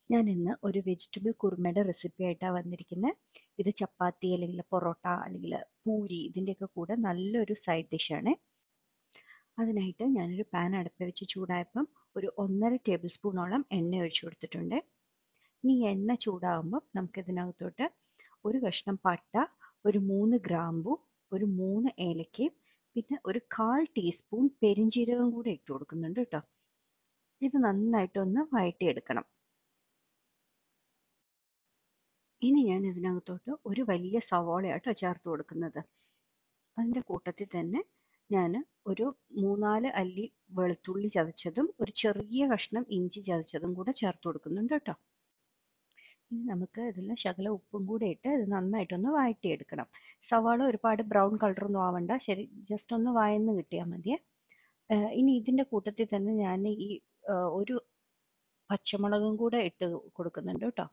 ഞാൻ ഇന്ന് ഒരു വെജിറ്റബിൾ കുറുമയുടെ റെസിപ്പി ആയിട്ടാണ് വന്നിരിക്കുന്നത് ഇത് ചപ്പാത്തി അല്ലെങ്കിൽ പൊറോട്ട അല്ലെങ്കിൽ പൂരി ഇതിൻ്റെയൊക്കെ കൂടെ നല്ലൊരു സൈഡ് ഡിഷാണ് അതിനായിട്ട് ഞാനൊരു പാൻ അടുപ്പ് വെച്ച് ചൂടായപ്പം ഒരു ഒന്നര ടേബിൾ സ്പൂണോളം എണ്ണ ഒഴിച്ചു കൊടുത്തിട്ടുണ്ട് ഇനി എണ്ണ ചൂടാകുമ്പോൾ നമുക്കിതിനകത്തോട്ട് ഒരു കഷ്ണം പട്ട ഒരു മൂന്ന് ഗ്രാമ്പു ഒരു മൂന്ന് ഏലക്കയും പിന്നെ ഒരു കാൽ ടീസ്പൂൺ പെരിഞ്ചീരകം കൂടെ ഇട്ട് കൊടുക്കുന്നുണ്ട് കേട്ടോ ഇത് നന്നായിട്ടൊന്ന് വഴറ്റിയെടുക്കണം ഇനി ഞാൻ ഇതിനകത്തോട്ട് ഒരു വലിയ സവാളയാട്ടോ ചേർത്ത് കൊടുക്കുന്നത് അതിൻ്റെ കൂട്ടത്തിൽ തന്നെ ഞാൻ ഒരു മൂന്നാല് അല്ലി വെളുത്തുള്ളി ചതച്ചതും ഒരു ചെറിയ കഷ്ണം ഇഞ്ചി ചതച്ചതും കൂടെ ചേർത്ത് കൊടുക്കുന്നുണ്ട് കേട്ടോ ഇനി നമുക്ക് ഇതിൽ ശകല ഉപ്പും കൂടെ ഇട്ട് ഇത് നന്നായിട്ടൊന്ന് വഴറ്റിയെടുക്കണം സവാള ഒരുപാട് ബ്രൗൺ കളറൊന്നും ആവണ്ട ശരി ജസ്റ്റ് ഒന്ന് വയന്ന് കിട്ടിയാൽ മതിയേ ഇനി ഇതിൻ്റെ കൂട്ടത്തിൽ തന്നെ ഞാൻ ഈ ഒരു പച്ചമുളകും കൂടെ ഇട്ട് കൊടുക്കുന്നുണ്ട് കേട്ടോ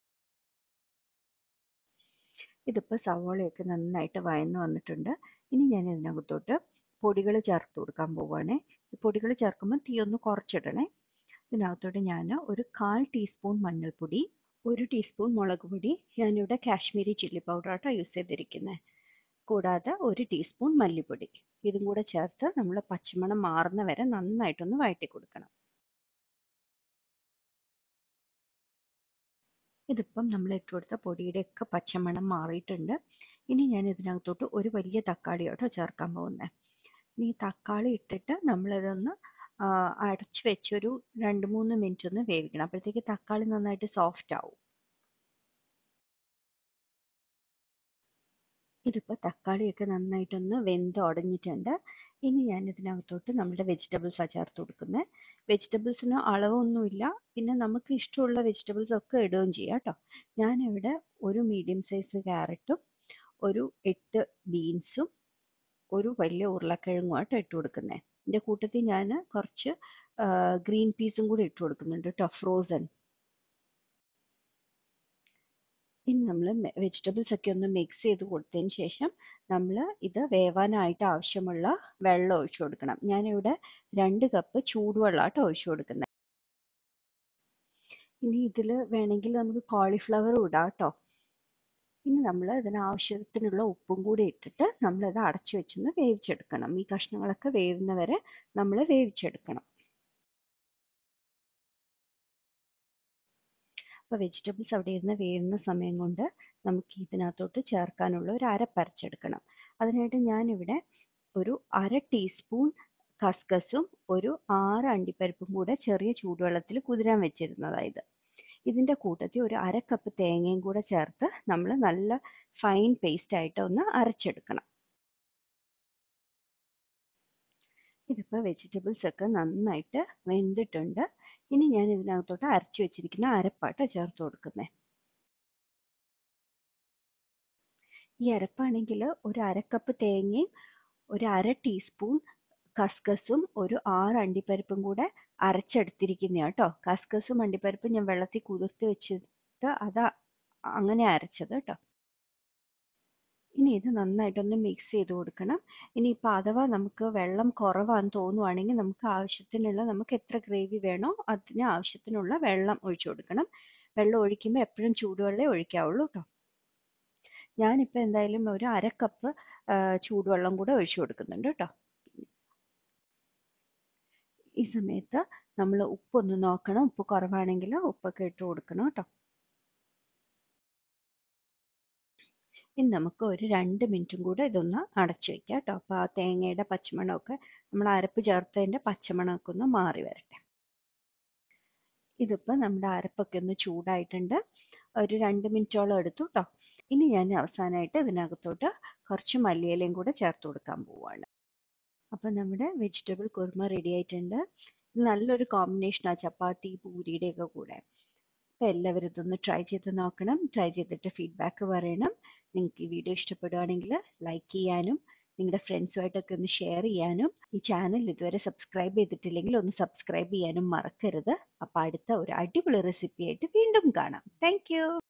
ഇതിപ്പോൾ സവാളയൊക്കെ നന്നായിട്ട് വയന്ന് വന്നിട്ടുണ്ട് ഇനി ഞാൻ ഇതിനകത്തോട്ട് പൊടികൾ ചേർത്ത് കൊടുക്കാൻ പോവുകയാണേ പൊടികൾ ചേർക്കുമ്പോൾ തീ ഒന്ന് കുറച്ചിടണേ ഇതിനകത്തോട്ട് ഞാൻ ഒരു കാൽ ടീസ്പൂൺ മഞ്ഞൾപ്പൊടി ഒരു ടീസ്പൂൺ മുളക് പൊടി ഞാനിവിടെ കാശ്മീരി ചില്ലി പൗഡർ ആട്ടോ യൂസ് ചെയ്തിരിക്കുന്നത് കൂടാതെ ഒരു ടീസ്പൂൺ മല്ലിപ്പൊടി ഇതും കൂടെ ചേർത്ത് നമ്മൾ പച്ചമണം മാറുന്ന വരെ നന്നായിട്ടൊന്ന് വഴറ്റി കൊടുക്കണം ഇതിപ്പം നമ്മൾ ഇട്ട് കൊടുത്ത പൊടിയുടെയൊക്കെ പച്ചമണം മാറിയിട്ടുണ്ട് ഇനി ഞാൻ ഇതിനകത്തോട്ട് ഒരു വലിയ തക്കാളി കേട്ടോ ചേർക്കാൻ പോകുന്നത് ഇനി തക്കാളി ഇട്ടിട്ട് നമ്മളിതൊന്ന് അടച്ചു വെച്ചൊരു രണ്ട് മൂന്ന് മിനിറ്റ് ഒന്ന് വേവിക്കണം അപ്പോഴത്തേക്ക് തക്കാളി നന്നായിട്ട് സോഫ്റ്റ് ആവും ഇതിപ്പോൾ തക്കാളിയൊക്കെ നന്നായിട്ടൊന്ന് വെന്ത് ഉടഞ്ഞിട്ടുണ്ട് ഇനി ഞാൻ ഇതിനകത്തോട്ട് നമ്മുടെ വെജിറ്റബിൾസാണ് ചേർത്ത് കൊടുക്കുന്നത് വെജിറ്റബിൾസിന് അളവൊന്നുമില്ല പിന്നെ നമുക്ക് ഇഷ്ടമുള്ള വെജിറ്റബിൾസ് ഒക്കെ ഇടുകയും ചെയ്യാം കേട്ടോ ഞാനിവിടെ ഒരു മീഡിയം സൈസ് ക്യാരറ്റും ഒരു എട്ട് ബീൻസും ഒരു വലിയ ഉരുളക്കിഴങ്ങുമായിട്ട് ഇട്ട് കൊടുക്കുന്നത് ഇതിൻ്റെ കൂട്ടത്തിൽ ഞാൻ കുറച്ച് ഗ്രീൻ പീസും കൂടി ഇട്ട് കൊടുക്കുന്നുണ്ട് കേട്ടോ ഫ്രോസൺ ഇനി നമ്മൾ വെജിറ്റബിൾസ് ഒക്കെ ഒന്ന് മിക്സ് ചെയ്ത് കൊടുത്തതിന് ശേഷം നമ്മൾ ഇത് വേവാനായിട്ട് ആവശ്യമുള്ള വെള്ളം ഒഴിച്ചു കൊടുക്കണം ഞാനിവിടെ രണ്ട് കപ്പ് ചൂടുവെള്ളമായിട്ട് ഒഴിച്ചു കൊടുക്കുന്നത് ഇനി ഇതിൽ വേണമെങ്കിൽ നമുക്ക് കോളിഫ്ലവർ ഇടാം കേട്ടോ ഇനി നമ്മൾ ഇതിന് ആവശ്യത്തിനുള്ള ഉപ്പും കൂടി ഇട്ടിട്ട് നമ്മളിത് അടച്ചു വെച്ചൊന്ന് വേവിച്ചെടുക്കണം ഈ കഷ്ണങ്ങളൊക്കെ വേവുന്നവരെ നമ്മൾ വേവിച്ചെടുക്കണം അപ്പോൾ വെജിറ്റബിൾസ് അവിടെ ഇരുന്ന് വേവുന്ന സമയം കൊണ്ട് നമുക്ക് ഇതിനകത്തോട്ട് ചേർക്കാനുള്ള ഒരു അരപ്പരച്ചെടുക്കണം അതിനായിട്ട് ഞാനിവിടെ ഒരു അര ടീസ്പൂൺ കസ്കസും ഒരു ആറ് അണ്ടിപ്പരിപ്പും കൂടെ ചെറിയ ചൂടുവെള്ളത്തിൽ കുതിരാൻ വെച്ചിരുന്നതായത് ഇതിൻ്റെ കൂട്ടത്തിൽ ഒരു അര കപ്പ് തേങ്ങയും കൂടെ ചേർത്ത് നമ്മൾ നല്ല ഫൈൻ പേസ്റ്റ് ആയിട്ട് ഒന്ന് അരച്ചെടുക്കണം ഇതിപ്പോൾ വെജിറ്റബിൾസ് ഒക്കെ നന്നായിട്ട് വെന്തിട്ടുണ്ട് ഇനി ഞാൻ ഇതിനകത്തോട്ട് അരച്ചു വെച്ചിരിക്കുന്ന അരപ്പാട്ട് ചേർത്ത് കൊടുക്കുന്നത് ഈ അരപ്പാണെങ്കിൽ ഒരു അരക്കപ്പ് തേങ്ങയും ഒരു അര ടീസ്പൂൺ കസ്കസും ഒരു ആറ് അണ്ടിപ്പരിപ്പും കൂടെ അരച്ചെടുത്തിരിക്കുന്ന കേട്ടോ കസ്കസും അണ്ടിപ്പരിപ്പും ഞാൻ വെള്ളത്തിൽ കുതിർത്ത് വെച്ചിട്ട് അത് അങ്ങനെ അരച്ചത് കേട്ടോ ഇനി ഇത് നന്നായിട്ടൊന്ന് മിക്സ് ചെയ്ത് കൊടുക്കണം ഇനിയിപ്പോൾ അഥവാ നമുക്ക് വെള്ളം കുറവാന്ന് തോന്നുവാണെങ്കിൽ നമുക്ക് ആവശ്യത്തിനുള്ള നമുക്ക് എത്ര ഗ്രേവി വേണോ അതിന് ആവശ്യത്തിനുള്ള വെള്ളം ഒഴിച്ചു കൊടുക്കണം വെള്ളം ഒഴിക്കുമ്പോൾ എപ്പോഴും ചൂടുവെള്ളമേ ഒഴിക്കാവുള്ളൂ കേട്ടോ ഞാനിപ്പോൾ എന്തായാലും ഒരു അര കപ്പ് ചൂടുവെള്ളം കൂടെ ഒഴിച്ചു കൊടുക്കുന്നുണ്ട് കേട്ടോ ഈ സമയത്ത് നമ്മൾ ഉപ്പൊന്ന് നോക്കണം ഉപ്പ് കുറവാണെങ്കിൽ ഉപ്പൊക്കെ ഇട്ട് കൊടുക്കണം കേട്ടോ ഇനി നമുക്ക് ഒരു രണ്ട് മിനിറ്റും കൂടെ ഇതൊന്ന് അടച്ചു വെക്കാം കേട്ടോ അപ്പോൾ ആ തേങ്ങയുടെ പച്ചമണമൊക്കെ നമ്മൾ അരപ്പ് ചേർത്തതിൻ്റെ പച്ചമണമൊക്കെ ഒന്ന് മാറി വരട്ടെ ഇതിപ്പോൾ നമ്മുടെ അരപ്പൊക്കെ ഒന്ന് ചൂടായിട്ടുണ്ട് ഒരു രണ്ട് മിനിറ്റോളം എടുത്തു കേട്ടോ ഇനി ഞാൻ അവസാനമായിട്ട് ഇതിനകത്തോട്ട് കുറച്ച് മല്ലിയിലയും കൂടെ ചേർത്ത് കൊടുക്കാൻ പോവുകയാണ് അപ്പം നമ്മുടെ വെജിറ്റബിൾ കുർമ റെഡി ആയിട്ടുണ്ട് നല്ലൊരു കോമ്പിനേഷനാണ് ചപ്പാത്തി പൂരിയുടെയൊക്കെ കൂടെ അപ്പോൾ എല്ലാവരും ഇതൊന്ന് ട്രൈ ചെയ്ത് നോക്കണം ട്രൈ ചെയ്തിട്ട് ഫീഡ്ബാക്ക് പറയണം നിങ്ങൾക്ക് ഈ വീഡിയോ ഇഷ്ടപ്പെടുകയാണെങ്കിൽ ലൈക്ക് ചെയ്യാനും നിങ്ങളുടെ ഫ്രണ്ട്സുമായിട്ടൊക്കെ ഒന്ന് ഷെയർ ചെയ്യാനും ഈ ചാനൽ ഇതുവരെ സബ്സ്ക്രൈബ് ചെയ്തിട്ടില്ലെങ്കിൽ ഒന്ന് സബ്സ്ക്രൈബ് ചെയ്യാനും മറക്കരുത് അപ്പോൾ അടുത്ത ഒരു അടിപൊളി റെസിപ്പി ആയിട്ട് വീണ്ടും കാണാം താങ്ക്